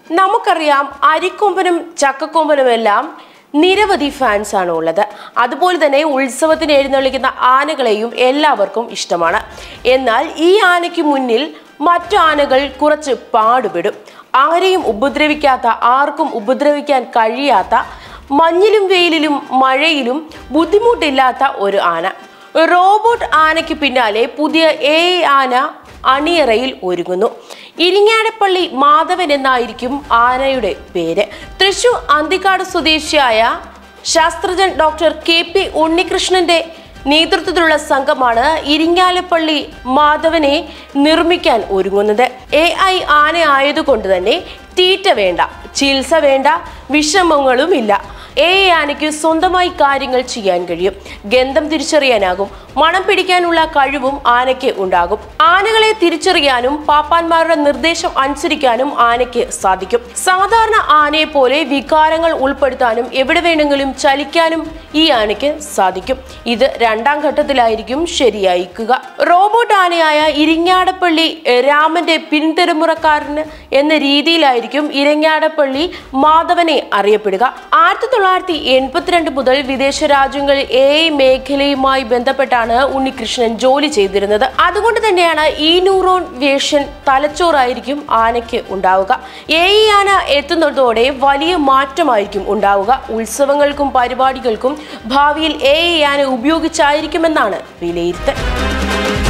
നമുക്കറിയാം അരിക്കൊമ്പനും ചക്കക്കൊമ്പനുമെല്ലാം നിരവധി ഫാൻസ് ആണ് ഉള്ളത് അതുപോലെ തന്നെ ഉത്സവത്തിന് എഴുന്നള്ളിക്കുന്ന ആനകളെയും എല്ലാവർക്കും ഇഷ്ടമാണ് എന്നാൽ ഈ ആനയ്ക്ക് മുന്നിൽ മറ്റു ആനകൾ കുറച്ച് പാടുപെടും ആരെയും ഉപദ്രവിക്കാത്ത ആർക്കും ഉപദ്രവിക്കാൻ കഴിയാത്ത മഞ്ഞിലും വെയിലിലും മഴയിലും ബുദ്ധിമുട്ടില്ലാത്ത ഒരു ആന റോബോട്ട് ആനയ്ക്ക് പിന്നാലെ പുതിയ എ ആന അണിയറയിൽ ഒരുങ്ങുന്നു ഇരിങ്ങാടപ്പള്ളി മാധവൻ എന്നായിരിക്കും ആനയുടെ പേര് തൃശൂർ അന്തിക്കാട് സ്വദേശിയായ ശാസ്ത്രജ്ഞൻ ഡോക്ടർ കെ പി ഉണ്ണികൃഷ്ണന്റെ നേതൃത്വത്തിലുള്ള സംഘമാണ് ഇരിങ്ങാലപ്പള്ളി മാധവനെ നിർമ്മിക്കാൻ ഒരുങ്ങുന്നത് എ ഐ ആന ആയതുകൊണ്ട് തന്നെ തീറ്റ വേണ്ട ചികിത്സ വേണ്ട വിഷമങ്ങളും ഇല്ല എ ആനയ്ക്ക് സ്വന്തമായി കാര്യങ്ങൾ ചെയ്യാൻ കഴിയും ഗന്ധം തിരിച്ചറിയാനാകും മണം പിടിക്കാനുള്ള കഴിവും ആനയ്ക്ക് ഉണ്ടാകും ആനകളെ തിരിച്ചറിയാനും പാപ്പാന്മാരുടെ നിർദ്ദേശം അനുസരിക്കാനും ആനയ്ക്ക് സാധിക്കും സാധാരണ ആനയെ പോലെ വികാരങ്ങൾ ഉൾപ്പെടുത്താനും എവിടെ വേണമെങ്കിലും ചലിക്കാനും ഈ ആനയ്ക്ക് സാധിക്കും ഇത് രണ്ടാം ഘട്ടത്തിലായിരിക്കും ശരിയായിക്കുക റോബോട്ട് ആനയായ ഇരിങ്ങാടപ്പള്ളി രാമന്റെ പിൻതലമുറക്കാരന് എന്ന രീതിയിലായിരിക്കും ഇരിങ്ങാടപ്പള്ളി മാധവനെ അറിയപ്പെടുക ആയിരത്തി തൊള്ളായിരത്തി എൺപത്തിരണ്ട് മുതൽ വിദേശ രാജ്യങ്ങളിൽ എ മേഖലയുമായി ബന്ധപ്പെട്ടാണ് ഉണ്ണികൃഷ്ണൻ ജോലി ചെയ്തിരുന്നത് അതുകൊണ്ട് തന്നെയാണ് ഈ ന്യൂറോൺ വേഷൻ തലച്ചോറായിരിക്കും ആനയ്ക്ക് ഉണ്ടാവുക എ ആന എത്തുന്നതോടെ വലിയ മാറ്റമായിരിക്കും ഉണ്ടാവുക ഉത്സവങ്ങൾക്കും പരിപാടികൾക്കും ഭാവിയിൽ എ ആന ഉപയോഗിച്ചായിരിക്കുമെന്നാണ് വിലയിരുത്തൽ